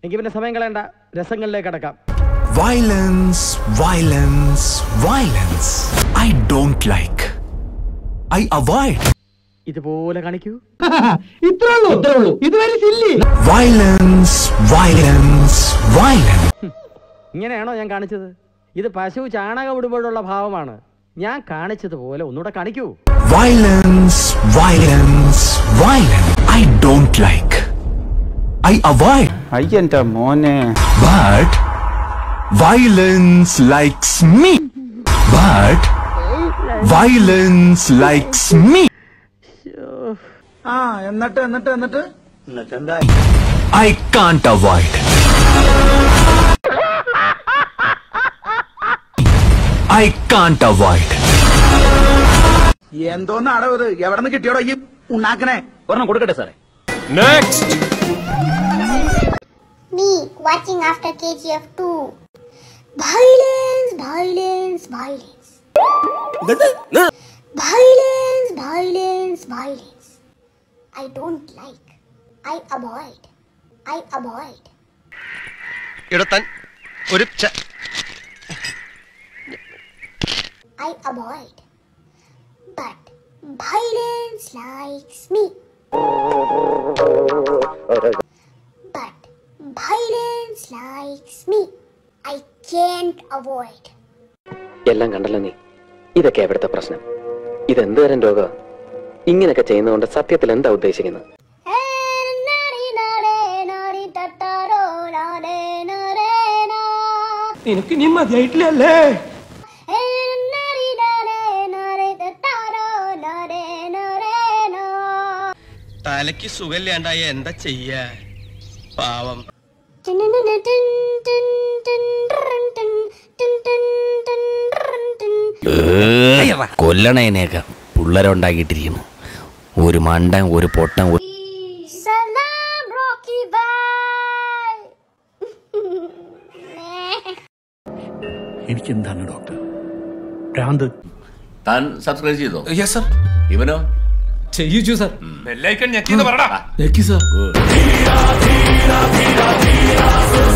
എങ്കിൽ പിന്നെ സമയം കളയണ്ട രസങ്ങളിലേക്ക് കടക്കാം Violence, violence, violence. I don't like. I avoid. ഇതുപോലെ കാണിക്കൂ ഇത്രേ ഉള്ളൂ ഇത്രേ ഉള്ളൂ ഇതുവരെ സില്ലി Violence, violence, violence. ഇങ്ങനെയാണോ ഞാൻ കാണിച്ചത് ഇത് പശു ചാണകം ഇടുമ്പോഴുള്ള ഭാവമാണ് ഞാൻ കാണിച്ചതുപോലെ ഒന്നുകൂടെ കാണിക്കൂ Violence, violence, violence. I don't like. I avoid. അയ്യന്റെ മോനെ But violence likes me. But violence likes me. ആ എന്നിട്ട് എന്നിട്ട് എന്നിട്ട് I can't avoid. I can't avoid. എന്തോന്നാടോ ഇത് എവിടെ നിന്ന് കിട്ടിയോടോ ഈ ഉണ്ടാക്കണേ ഒരെണ്ണം കൊടുക്കട്ടെ സാറേ Me watching after KGF 2. Violence, violence, violence. Violence, violence, violence. I don't like. I avoid. I avoid. ഇടത്താൻ ഒരു ച- I avoid. But violence likes me. But violence likes me. I can't avoid. എല്ലാം കണ്ടല്ലോ നീ ഇതൊക്കെ എവിടുത്തെ പ്രശ്നം ഇതെന്ത് തരം രോഗ ഇങ്ങനെയൊക്കെ ചെയ്യുന്നതുകൊണ്ട് സത്യത്തിൽ എന്താ ഉദ്ദേശിക്കുന്നത് നിനക്ക് ഇനി മതിയായിട്ടില്ലല്ലേ തലയ്ക്ക് സുഖമില്ലാണ്ടായ എന്താ ചെയ്യാ പാവം കൊല്ലണേനെയൊക്കെ പിള്ളേരുണ്ടാക്കിയിട്ടിരിക്കുന്നു ഒരു മണ്ടൻ ഒരു പൊട്ടൻ ഒരു Salam Rocky Bye. എനിക്കെന്താണ് ഡോക്ടർ ഭ്രാന്ത് താൻ സബ്സ്ക്രൈബ് ചെയ്തോ Yes, sir. ഇവനോ ചെയ്യിച്ചു സാർ ബെല്ലൈക്കൺ ഞെക്കിന്ന് പറടാ Thank you, sir.